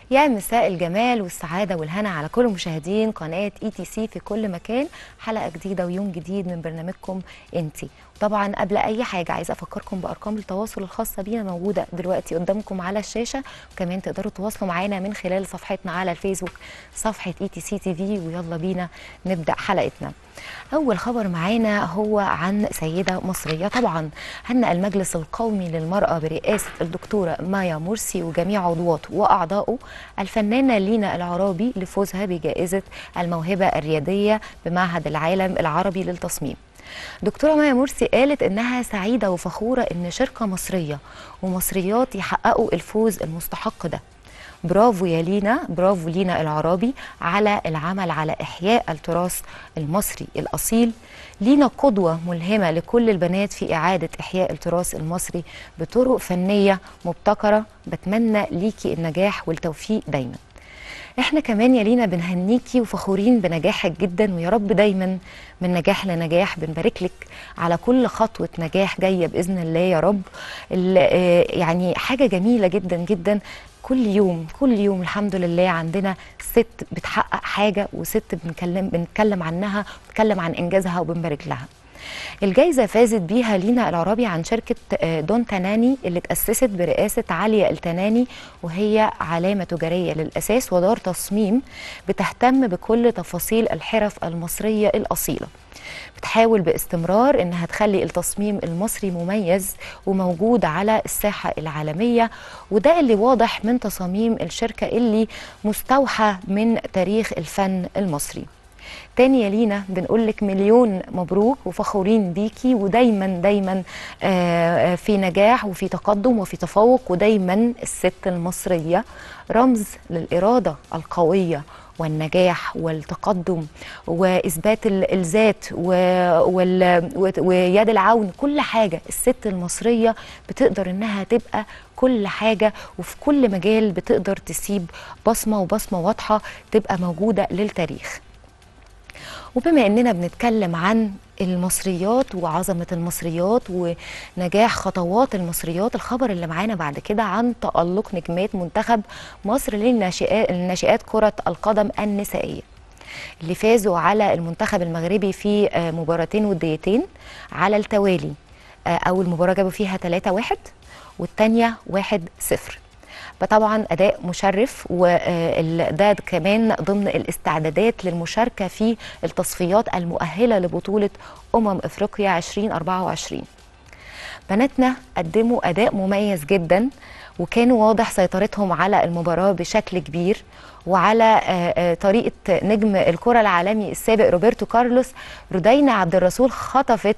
يا مساء الجمال والسعاده والهنا على كل مشاهدين قناه اي تي سي في كل مكان حلقه جديده ويوم جديد من برنامجكم انتي طبعا قبل اي حاجه عايزه افكركم بارقام التواصل الخاصه بينا موجوده دلوقتي قدامكم على الشاشه وكمان تقدروا تواصلوا معانا من خلال صفحتنا على الفيسبوك صفحه اي تي سي تي في ويلا بينا نبدا حلقتنا أول خبر معانا هو عن سيدة مصرية طبعا هنأ المجلس القومي للمرأة برئاسة الدكتورة مايا مرسي وجميع عضواته وأعضائه الفنانة لينا العرابي لفوزها بجائزة الموهبة الريادية بمعهد العالم العربي للتصميم دكتورة مايا مرسي قالت إنها سعيدة وفخورة إن شركة مصرية ومصريات يحققوا الفوز المستحق ده برافو يا لينا برافو لينا العرابي على العمل على إحياء التراث المصري الأصيل لينا قدوة ملهمة لكل البنات في إعادة إحياء التراث المصري بطرق فنية مبتكرة بتمنى ليكي النجاح والتوفيق دايما احنا كمان يا لينا بنهنيكي وفخورين بنجاحك جدا ويا رب دايما من نجاح لنجاح بنبارك لك على كل خطوة نجاح جاية بإذن الله يا رب يعني حاجة جميلة جدا جدا كل يوم كل يوم الحمد لله عندنا ست بتحقق حاجة وست بنتكلم بنتكلم عنها بنتكلم عن إنجازها وبنبارك لها الجائزة فازت بيها لينا العربي عن شركة دون تناني اللي تأسست برئاسة عليا التناني وهي علامة تجارية للأساس ودار تصميم بتهتم بكل تفاصيل الحرف المصرية الأصيلة بتحاول باستمرار انها تخلي التصميم المصري مميز وموجود على الساحه العالميه وده اللي واضح من تصاميم الشركه اللي مستوحى من تاريخ الفن المصري تاني يا لينا بنقول لك مليون مبروك وفخورين بيكي ودايما دايما في نجاح وفي تقدم وفي تفوق ودايما الست المصريه رمز للاراده القويه والنجاح والتقدم واثبات الذات ويد العون كل حاجه الست المصريه بتقدر انها تبقى كل حاجه وفي كل مجال بتقدر تسيب بصمه وبصمه واضحه تبقى موجوده للتاريخ وبما اننا بنتكلم عن المصريات وعظمه المصريات ونجاح خطوات المصريات الخبر اللي معانا بعد كده عن تالق نجمات منتخب مصر للناشئات الناشئات كره القدم النسائيه اللي فازوا على المنتخب المغربي في مباراتين وديتين على التوالي اول مباراه جابوا فيها 3-1 والثانيه 1-0 فطبعا اداء مشرف وده كمان ضمن الاستعدادات للمشاركه في التصفيات المؤهله لبطوله امم افريقيا 2024 بناتنا قدموا اداء مميز جدا وكانوا واضح سيطرتهم على المباراه بشكل كبير وعلى طريقه نجم الكره العالمي السابق روبرتو كارلوس رودينا عبد الرسول خطفت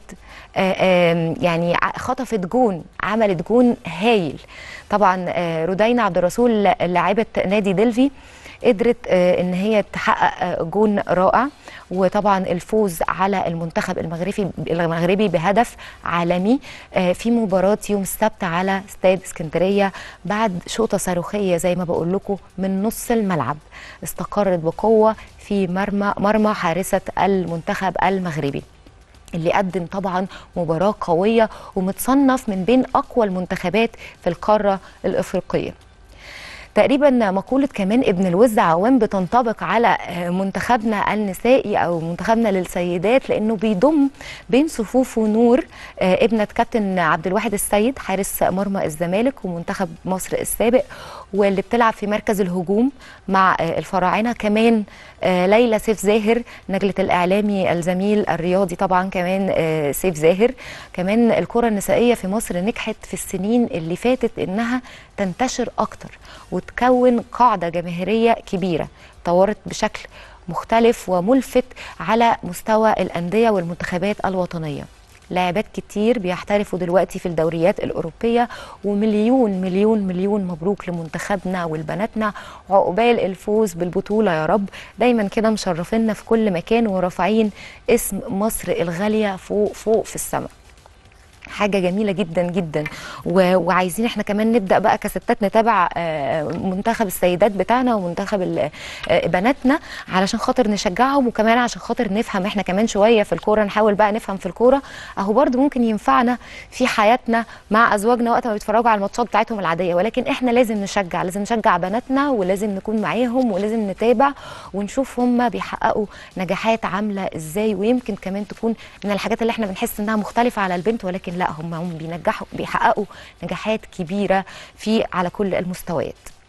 يعني خطفت جون عملت جون هايل طبعا رودينا عبد الرسول لاعبه نادي دلفي قدرت ان هي تحقق جون رائع وطبعا الفوز على المنتخب المغربي المغربي بهدف عالمي في مباراه يوم السبت على استاد اسكندريه بعد شوطه صاروخيه زي ما بقول لكم من نص الملعب استقرت بقوه في مرمى مرمى حارسه المنتخب المغربي اللي قدم طبعا مباراه قويه ومتصنف من بين اقوى المنتخبات في القاره الافريقيه تقريبا مقولة كمان ابن الوز عوام بتنطبق على منتخبنا النسائي أو منتخبنا للسيدات لأنه بيضم بين صفوفه نور ابنة كابتن عبد الواحد السيد حارس مرمى الزمالك ومنتخب مصر السابق واللي بتلعب في مركز الهجوم مع الفراعنة كمان ليلى سيف زاهر نجلة الإعلامي الزميل الرياضي طبعا كمان سيف زاهر كمان الكرة النسائية في مصر نجحت في السنين اللي فاتت إنها تنتشر أكتر وتكون قاعدة جماهيرية كبيرة طورت بشكل مختلف وملفت على مستوى الأندية والمنتخبات الوطنية لاعبات كتير بيحترفوا دلوقتي في الدوريات الأوروبية ومليون مليون مليون مبروك لمنتخبنا والبناتنا وعقبال الفوز بالبطولة يا رب دايما كده مشرفينا في كل مكان ورافعين اسم مصر الغالية فوق فوق في السماء حاجه جميله جدا جدا و... وعايزين احنا كمان نبدا بقى كستات نتابع آه، منتخب السيدات بتاعنا ومنتخب ال- آه، بناتنا علشان خاطر نشجعهم وكمان عشان خاطر نفهم احنا كمان شويه في الكوره نحاول بقى نفهم في الكوره اهو برضو ممكن ينفعنا في حياتنا مع ازواجنا وقت ما بيتفرجوا على الماتشات بتاعتهم العاديه ولكن احنا لازم نشجع لازم نشجع بناتنا ولازم نكون معاهم ولازم نتابع ونشوف هم بيحققوا نجاحات عامله ازاي ويمكن كمان تكون من الحاجات اللي احنا بنحس انها مختلفه على البنت ولكن لا هم هم بينجحوا بيحققوا نجاحات كبيره في على كل المستويات